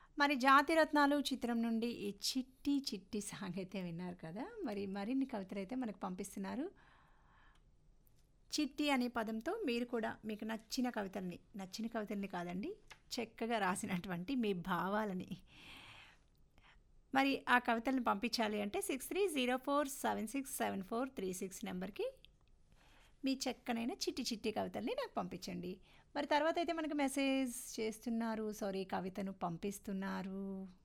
మరి 'జాతిరత్నాలు' చిత్రం నుండి ఈ 'చిట్టి చిట్టి' సాంగ్ అయితే విన్నారు కదా! మరి మరిన్ని కవితలైతే మనకు పంపిస్తున్నారు. 'చిట్టి' అనే పదంతో మీరు కూడా మీకు నచ్చిన కవితల్ని, నచ్చిన కవితల్ని కాదండి, చక్కగా రాసినటువంటి మీ భావాలని మరి ఆ కవితల్ని పంపించాలి అంటే 6304767436 నంబర్‌కి మీ చక్కనైన చిట్టి చిట్టి కవితల్ని నాకు పంపించండి. మరి తర్వాత అయితే మనకు మెసేజ్ చేస్తున్నారు. సారీ కవితను పంపిస్తున్నారు.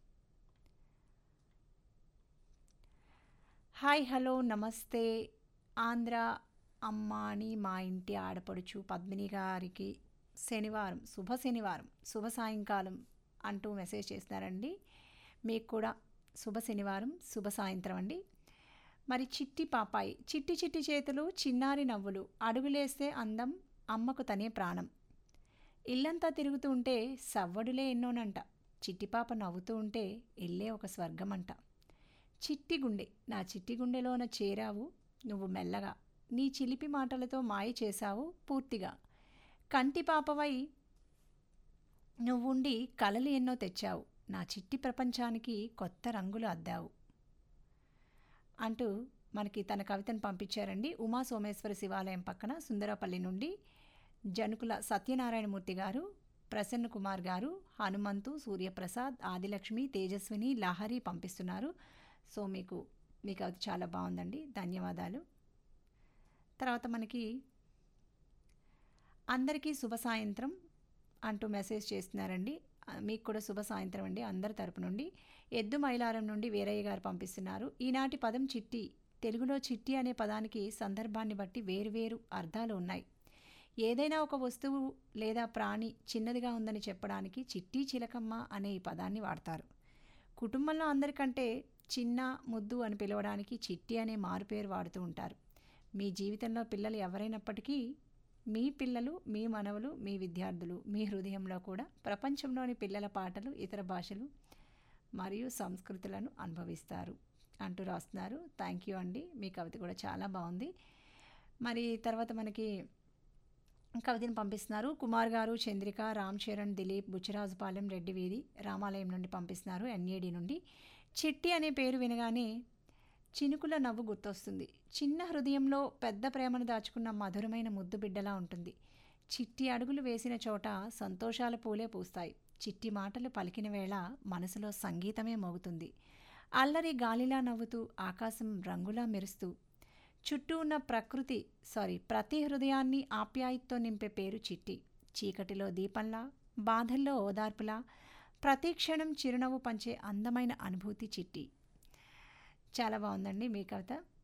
హాయ్ హలో నమస్తే ఆంధ్ర అమ్మాని మా ఇంటి ఆడపడుచు పద్మిని గారికి శనివారం శుభ శనివారం శుభ సాయంకాలం అంటూ మెసేజ్ చేస్తున్నారండి. మీకు కూడా శుభ శనివారం శుభ సాయంత్రం అండి. మరి చిట్టి పాపాయి చిట్టి చిట్టి చేతులు చిన్నారి నవ్వులు అడుగులేస్తే అందం అమ్మకు తనే ప్రాణం. ఇల్లంతా తిరుగుతూ ఉంటే సవ్వడులే ఎన్నోనంట. చిట్టి పాప నవ్వుతూ ఉంటే ఇల్లే ఒక స్వర్గమంట. చిట్టి గుండె నా చిట్టి గుండెలోన చేరావు నువ్వు మెల్లగా నీ చిలిపి మాటలతో మాయ చేశావు పూర్తిగా. కంటి పాపవై నువ్వుండి కలలు ఎన్నో తెచ్చావు. నా చిట్టి ప్రపంచానికి కొత్త రంగులు అద్దావు. అంటూ మనకి తన కవితను పంపించారండి. ఉమా సోమేశ్వర శివాలయం పక్కన సుందరపల్లి నుండి జనుకుల సత్యనారాయణమూర్తి గారు, ప్రసన్న కుమార్ గారు, హనుమంతు, సూర్యప్రసాద్, ఆదిలక్ష్మి, తేజస్విని, లహరి పంపిస్తున్నారు. సో మీకు మీ కవిత చాలా బావుందండి. ధన్యవాదాలు. తర్వాత మనకి అందరికీ శుభ సాయంత్రం అంటూ మెసేజ్ చేస్తున్నారండి. ఆహ్, మీకు కూడా శుభ సాయంత్రం అండి అందరి తరపు నుండి. ఎద్దు మైలారం నుండి వీరయ్య గారు పంపిస్తున్నారు. ఈనాటి పదం చిట్టి. తెలుగులో చిట్టి అనే పదానికి సందర్భాన్ని బట్టి వేర్వేరు అర్థాలు ఉన్నాయి. ఏదైనా ఒక వస్తువు లేదా ప్రాణి చిన్నదిగా ఉందని చెప్పడానికి చిట్టి చిలకమ్మ అనే ఈ పదాన్ని వాడతారు. కుటుంబంలో అందరికంటే చిన్న, ముద్దు అని పిలవడానికి చిట్టి అనే మారుపేరు వాడుతూ ఉంటారు. మీ జీవితంలో పిల్లలు ఎవరైనప్పటికీ మీ పిల్లలు, మీ మనవలు, మీ విద్యార్థులు మీ హృదయంలో కూడా ప్రపంచంలోని పిల్లల పాటలు, ఇతర భాషలు మరియు సంస్కృతులను అనుభవిస్తారు అంటూ రాస్తున్నారు. థ్యాంక్ యూ అండి. మీ కవిత కూడా చాలా బావుంది. మరి తర్వాత మనకి కవితను పంపిస్తున్నారు. కుమార్ గారు, చంద్రిక, రామ్ చరణ్, దిలీప్, బుచ్చిరాజుపాలెం, రెడ్డి వీధి, రామాలయం నుండి పంపిస్తున్నారు. ఎన్ఏడి నుండి. చిట్టి అనే పేరు వినగానే చినుకుల నవ్వు గుర్తొస్తుంది. చిన్న హృదయంలో పెద్ద ప్రేమను దాచుకున్న మధురమైన ముద్దు బిడ్డలా ఉంటుంది. చిట్టి అడుగులు వేసిన చోట సంతోషాల పూలే పూస్తాయి. చిట్టి మాటలు పలికిన వేళ మనసులో సంగీతమే మోగుతుంది. అల్లరి గాలిలా నవ్వుతూ ఆకాశం రంగులా మెరుస్తూ చుట్టూ ఉన్న ప్రకృతి సారీ ప్రతి హృదయాన్ని ఆప్యాయతతో నింపే పేరు చిట్టి. చీకటిలో దీపంలా, బాధల్లో ఓదార్పులా ప్రతి క్షణం చిరునవ్వు పంచే అందమైన అనుభూతి చిట్టి. చాలా బావుందండి మీ కవిత.